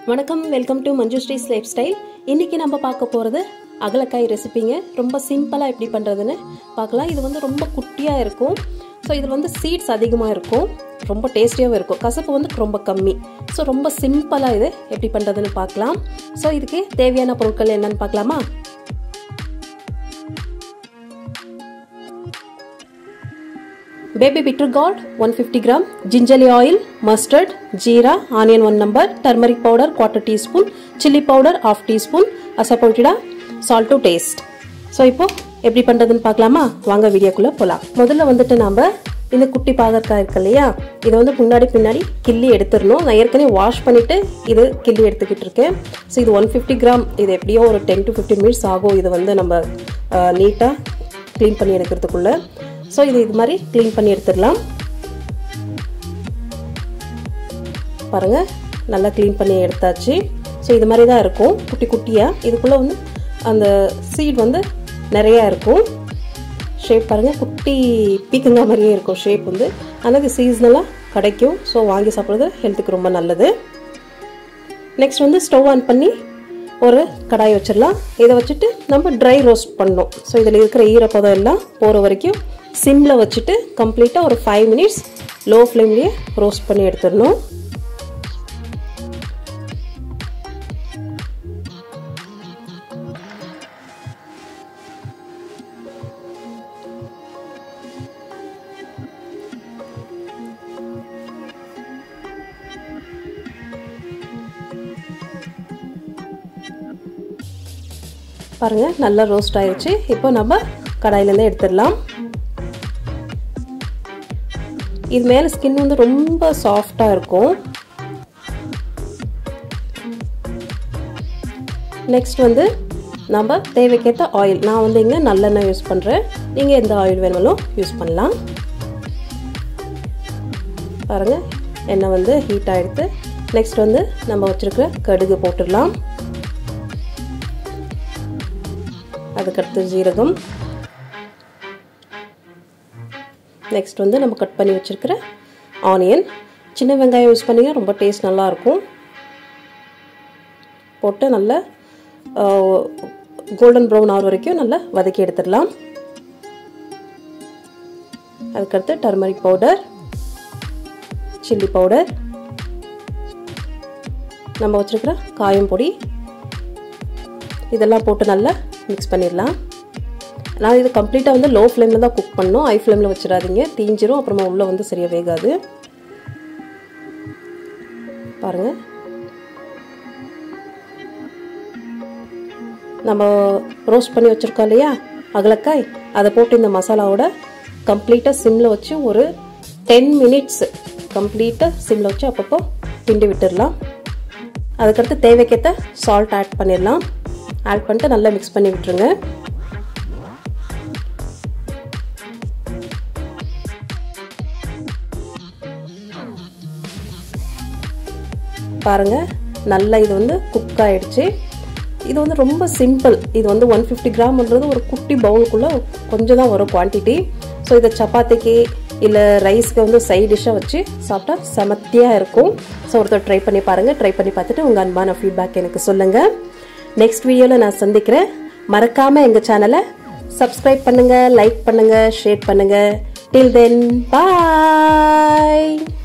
வணக்கம் welcome to Manju Sri's lifestyle இன்னைக்கு நம்ம பார்க்க போகிறது அகலக்காய் ரெசிபிங்க ரொம்ப சிம்பிளாக எப்படி பண்ணுறதுன்னு பார்க்கலாம் இது வந்து ரொம்ப குட்டியாக இருக்கும் ஸோ இதில் வந்து சீட்ஸ் அதிகமாக இருக்கும் ரொம்ப டேஸ்டியாகவும் இருக்கும் கசப்பு வந்து ரொம்ப கம்மி ஸோ ரொம்ப சிம்பிளாக இது எப்படி பண்ணுறதுன்னு பார்க்கலாம் ஸோ இதுக்கு தேவையான பொருட்கள் என்னன்னு பார்க்கலாமா baby bitter gourd 150 gram ginger oil mustard jeera onion 1 number turmeric powder quarter teaspoon chili powder half teaspoon asapoetida salt to taste so இப்போ எப்படி பண்ணுறதுன்னு பார்க்கலாமா வாங்க வீடியோக்குள்ளே போகலாம் முதல்ல வந்துட்டு நாம் இந்த குட்டி பாகற்காய் இருக்கு இல்லையா இதை வந்து முன்னாடி பின்னாடி கிள்ளி எடுத்துடணும் நான் ஏற்கனவே வாஷ் பண்ணிவிட்டு இது கிள்ளி எடுத்துக்கிட்டு இருக்கேன் ஸோ இது ஒன் ஃபிஃப்டி கிராம் இது எப்படியோ ஒரு டென் டு ஃபிஃப்டின் மினிட்ஸ் ஆகும் இது வந்து நம்ம நீட்டாக க்ளீன் பண்ணி எடுக்கிறதுக்குள்ளே ஸோ இது இது மாதிரி க்ளீன் பண்ணி எடுத்துடலாம் பாருங்கள் நல்லா க்ளீன் பண்ணி எடுத்தாச்சு ஸோ இது மாதிரி தான் இருக்கும் குட்டி குட்டியாக இதுக்குள்ளே வந்து அந்த சீட் வந்து நிறையா இருக்கும் ஷேப் பாருங்கள் குட்டி பீக்கங்கா மாதிரியே இருக்கும் ஷேப் வந்து ஆனால் இது சீஸ்னலாக கிடைக்கும் ஸோ வாங்கி சாப்பிட்றது ஹெல்த்துக்கு ரொம்ப நல்லது நெக்ஸ்ட் வந்து ஸ்டவ் ஆன் பண்ணி ஒரு கடாய் வச்சிடலாம் இதை வச்சுட்டு நம்ம ட்ரை ரோஸ்ட் பண்ணணும் ஸோ இதில் இருக்கிற ஈரப்பதம் எல்லாம் போகிற வரைக்கும் சிம்மில் வச்சுட்டு கம்ப்ளீட்டாக ஒரு ஃபைவ் மினிட்ஸ் லோ ஃப்ளேம்லேயே ரோஸ்ட் பண்ணி எடுத்துடணும் பாருங்கள் நல்லா ரோஸ்ட் ஆயிடுச்சு இப்போ நம்ம கடாயிலேருந்து எடுத்துடலாம் இது மேலே ஸ்கின் வந்து ரொம்ப சாஃப்டாக இருக்கும் நெக்ஸ்ட் வந்து நம்ம தேவைக்கேற்ற ஆயில் நான் வந்து இங்கே நல்லெண்ணெய் யூஸ் பண்ணுறேன் நீங்கள் எந்த ஆயில் வேணாலும் யூஸ் பண்ணலாம் பாருங்கள் எண்ணெய் வந்து ஹீட் ஆகிடுது நெக்ஸ்ட் வந்து நம்ம வச்சுருக்கிற கடுகு போட்டுடலாம் அதுக்கடுத்து ஜீரகம் நெக்ஸ்ட் வந்து நம்ம கட் பண்ணி வச்சுருக்கிற ஆனியன் சின்ன வெங்காயம் யூஸ் பண்ணிங்க ரொம்ப டேஸ்ட் நல்லாயிருக்கும் போட்டு நல்லா கோல்டன் ப்ரௌன் ஆகிற வரைக்கும் நல்லா வதக்கி எடுத்துடலாம் அதுக்கடுத்து டர்மரிக் பவுடர் சில்லி பவுடர் நம்ம வச்சுருக்கிற காயம் பொடி இதெல்லாம் போட்டு நல்லா மிக்ஸ் பண்ணிடலாம் நான் இது கம்ப்ளீட்டாக வந்து லோ ஃப்ளேமில் தான் குக் பண்ணோம் ஹை ஃப்ளேமில் வச்சிடாதீங்க தீஞ்சிரும் அப்புறமா உள்ளே வந்து சரியாக வேகாது பாருங்கள் நம்ம ரோஸ்ட் பண்ணி வச்சுருக்கோம் இல்லையா அகலக்காய் அதை போட்டு இந்த மசாலாவோட கம்ப்ளீட்டாக சிம்மில் வச்சு ஒரு டென் மினிட்ஸ் கம்ப்ளீட்டாக சிம்மில் வச்சு அப்பப்போ கிண்டி விட்டுடலாம் அதுக்கடுத்து தேவைக்கேற்ற சால்ட் ஆட் பண்ணிடலாம் ஆட் பண்ணிட்டு நல்லா மிக்ஸ் பண்ணி விட்டுருங்க பாருங்க நல்லா இது வந்து குக் ஆயிடுச்சு இது வந்து ரொம்ப சிம்பிள் இது வந்து ஒன் ஃபிஃப்டி கிராம்ன்றது ஒரு குட்டி பவுலுக்குள்ளே கொஞ்சம் தான் வரும் குவான்டிட்டி ஸோ இதை சப்பாத்திக்கு இல்லை ரைஸ்க்கு வந்து சைட் டிஷ்ஷாக வச்சு சாப்பிட்டா செமத்தியாக இருக்கும் ஸோ ஒருத்தர் ட்ரை பண்ணி பாருங்கள் ட்ரை பண்ணி பார்த்துட்டு உங்கள் அன்பான ஃபீட்பேக் எனக்கு சொல்லுங்கள் நெக்ஸ்ட் வீடியோவில் நான் சந்திக்கிறேன் மறக்காமல் எங்கள் சேனலை சப்ஸ்கிரைப் பண்ணுங்கள் லைக் பண்ணுங்கள் ஷேர் பண்ணுங்கள் டில் தென் பாய்